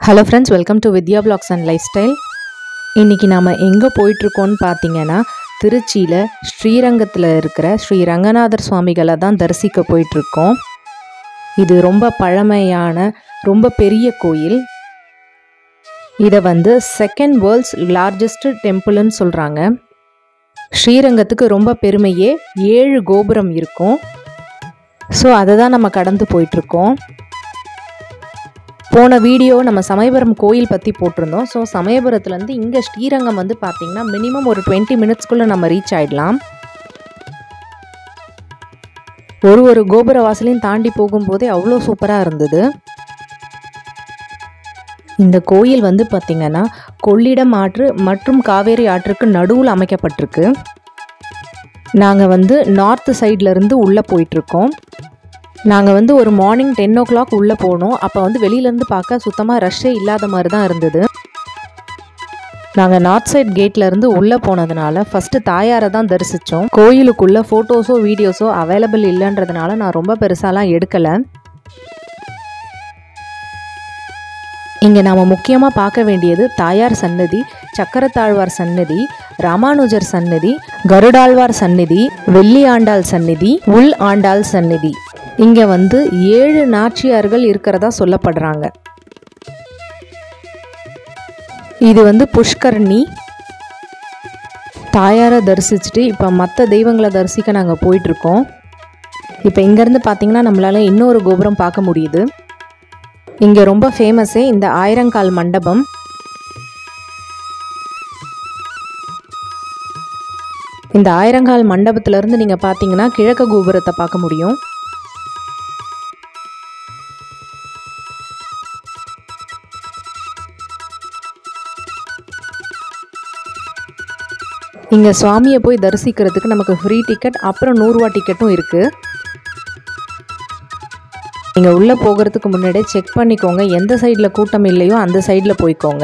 hello friends welcome to Vidya blogs and lifestyle இன்றைக்கி நாம் எங்கே போயிட்டுருக்கோன்னு பார்த்தீங்கன்னா திருச்சியில் ஸ்ரீரங்கத்தில் இருக்கிற ஸ்ரீ ரங்கநாதர் சுவாமிகளை தான் தரிசிக்க போயிட்டுருக்கோம் இது ரொம்ப பழமையான ரொம்ப பெரிய கோயில் இதை வந்து செகண்ட் வேர்ல்ட்ஸ் லார்ஜஸ்ட் டெம்பிள்னு சொல்கிறாங்க ஸ்ரீரங்கத்துக்கு ரொம்ப பெருமையே ஏழு கோபுரம் இருக்கும் ஸோ அதை தான் நம்ம கடந்து போயிட்டுருக்கோம் போன வீடியோ நம்ம சமயபுரம் கோயில் பற்றி போட்டிருந்தோம் ஸோ சமயபுரத்துலேருந்து இங்கே ஸ்ரீரங்கம் வந்து பார்த்திங்கன்னா மினிமம் ஒரு டுவெண்ட்டி மினிட்ஸ்க்குள்ளே நம்ம ரீச் ஆகிடலாம் ஒரு ஒரு கோபுர வாசலையும் தாண்டி போகும்போதே அவ்வளோ சூப்பராக இருந்தது இந்த கோயில் வந்து பார்த்திங்கன்னா கொள்ளிடம் ஆற்று மற்றும் காவேரி ஆற்றுக்கு நடுவில் அமைக்கப்பட்டிருக்கு நாங்கள் வந்து நார்த்து சைட்லேருந்து உள்ளே போயிட்டுருக்கோம் நாங்கள் வந்து ஒரு மார்னிங் டென் ஓ கிளாக் உள்ளே போனோம் அப்போ வந்து வெளியிலேருந்து பார்க்க சுத்தமாக ரஷ்ஷே இல்லாத மாதிரி தான் இருந்தது நாங்கள் நார்த் சைட் கேட்லேருந்து உள்ளே போனதுனால ஃபஸ்ட்டு தாயாரை தான் தரிசித்தோம் கோயிலுக்குள்ளே ஃபோட்டோஸோ வீடியோஸோ அவைலபிள் இல்லைன்றதுனால நான் ரொம்ப பெருசாலாம் எடுக்கலை இங்கே நாம் முக்கியமாக பார்க்க வேண்டியது தாயார் சன்னதி சக்கரத்தாழ்வார் சன்னதி ராமானுஜர் சன்னதி கருடாழ்வார் சன்னதி வெள்ளி ஆண்டாள் சன்னதி உள் ஆண்டாள் சன்னதி இங்கே வந்து ஏழு நாச்சியார்கள் இருக்கிறதா சொல்லப்படுறாங்க இது வந்து புஷ்கரணி தாயாரை தரிசிச்சுட்டு இப்போ மற்ற தெய்வங்களை தரிசிக்க நாங்கள் போயிட்டுருக்கோம் இப்போ இங்கேருந்து பார்த்தீங்கன்னா நம்மளால் இன்னொரு கோபுரம் பார்க்க முடியுது இங்கே ரொம்ப ஃபேமஸே இந்த ஆயிரங்கால் மண்டபம் இந்த ஆயிரங்கால் மண்டபத்திலேருந்து நீங்கள் பார்த்தீங்கன்னா கிழக்கு கோபுரத்தை பார்க்க முடியும் இங்கே சுவாமியை போய் தரிசிக்கிறதுக்கு நமக்கு ஃப்ரீ டிக்கெட் அப்புறம் நூறுரூவா டிக்கெட்டும் இருக்குது நீங்கள் உள்ளே போகிறதுக்கு முன்னாடியே செக் பண்ணிக்கோங்க எந்த சைடில் கூட்டம் இல்லையோ அந்த சைடில் போய்க்கோங்க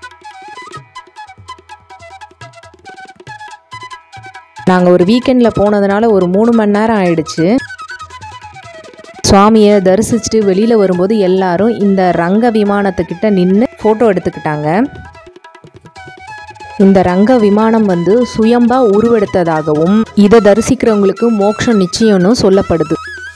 நாங்கள் ஒரு வீக்கெண்டில் போனதுனால ஒரு மூணு மணி நேரம் ஆயிடுச்சு சுவாமியை தரிசிச்சுட்டு வெளியில் வரும்போது எல்லாரும் இந்த ரங்க விமானத்துக்கிட்ட நின்று ஃபோட்டோ எடுத்துக்கிட்டாங்க இந்த ரங்க விமானம் வந்து சுயம்பா உருவெடுத்ததாகவும் இதை தரிசிக்கிறவங்களுக்கு மோட்சம் நிச்சயம்னு சொல்லப்படுது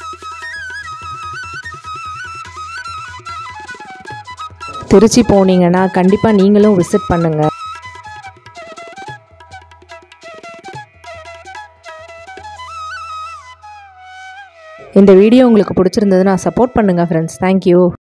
திருச்சி போனீங்கன்னா கண்டிப்பாக நீங்களும் விசிட் பண்ணுங்கள் இந்த வீடியோ உங்களுக்கு பிடிச்சிருந்ததுன்னா சப்போர்ட் பண்ணுங்கள் ஃப்ரெண்ட்ஸ் தேங்க்யூ